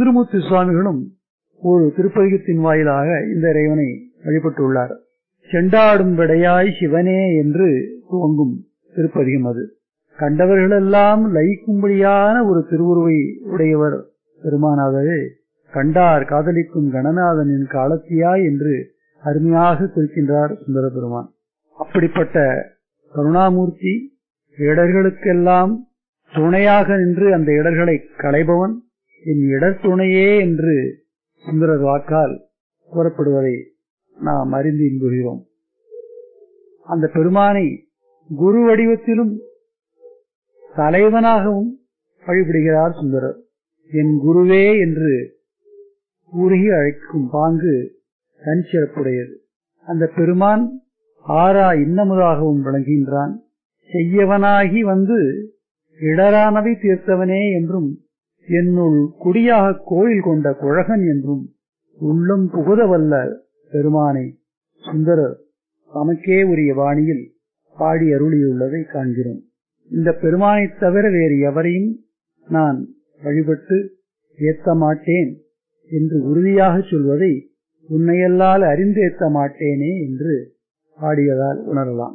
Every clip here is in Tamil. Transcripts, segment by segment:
திருமூர்த்தி சுவாமிகளும் ஒரு திருப்பதிகத்தின் வாயிலாக இந்த இறைவனை வழிபட்டுள்ளார் செண்டாடும் விடையாய் சிவனே என்று துவங்கும் திருப்பதிகம் அது கண்டவர்களெல்லாம் லயிக்கும்படியான ஒரு திருவுருவை உடையவர் பெருமானாகவே கண்டார் காதலிக்கும் கணநாதனின் காலத்தியாய் என்று அருமையாக குறிக்கின்றார் சுந்தர பெருமான் அப்படிப்பட்ட கருணாமூர்த்தி இடர்களுக்கெல்லாம் துணையாக நின்று அந்த இடர்களை களைபவன் என் இடர் துணையே என்று சுந்தரர் வாக்கால் கூறப்படுவதை நாம் அறிந்து இன்புகிறோம் அந்த பெருமானை குரு வடிவத்திலும் தலைவனாகவும் வழிபடுகிறார் சுந்தரர் என் குருவே என்று உருகி அழைக்கும் பாங்கு தன் சிறப்புடையது அந்த பெருமான் ஆறா இன்னமுதாகவும் விளங்குகின்றான் செய்யவனாகி வந்து இடரானவை தீர்த்தவனே என்றும் என்னுள் குடியாக கோயில் கொண்ட குழகன் என்றும் உள்ளம் புகுதவல்ல பெருமானை சுந்தரர் தமக்கே உரிய வாணியில் பாடி அருளியுள்ளதை காண்கிறோம் இந்த பெருமானைத் தவிர வேறு எவரையும் நான் வழிபட்டு ஏத்த மாட்டேன் என்று உறுதியாக சொல்வதை உன்னையல்லால் அறிந்தேத்த மாட்டேனே என்று பாடியதால் உணரலாம்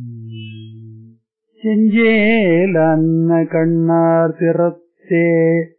செஞ்சேல் அன்ன கண்ணார் திறத்தே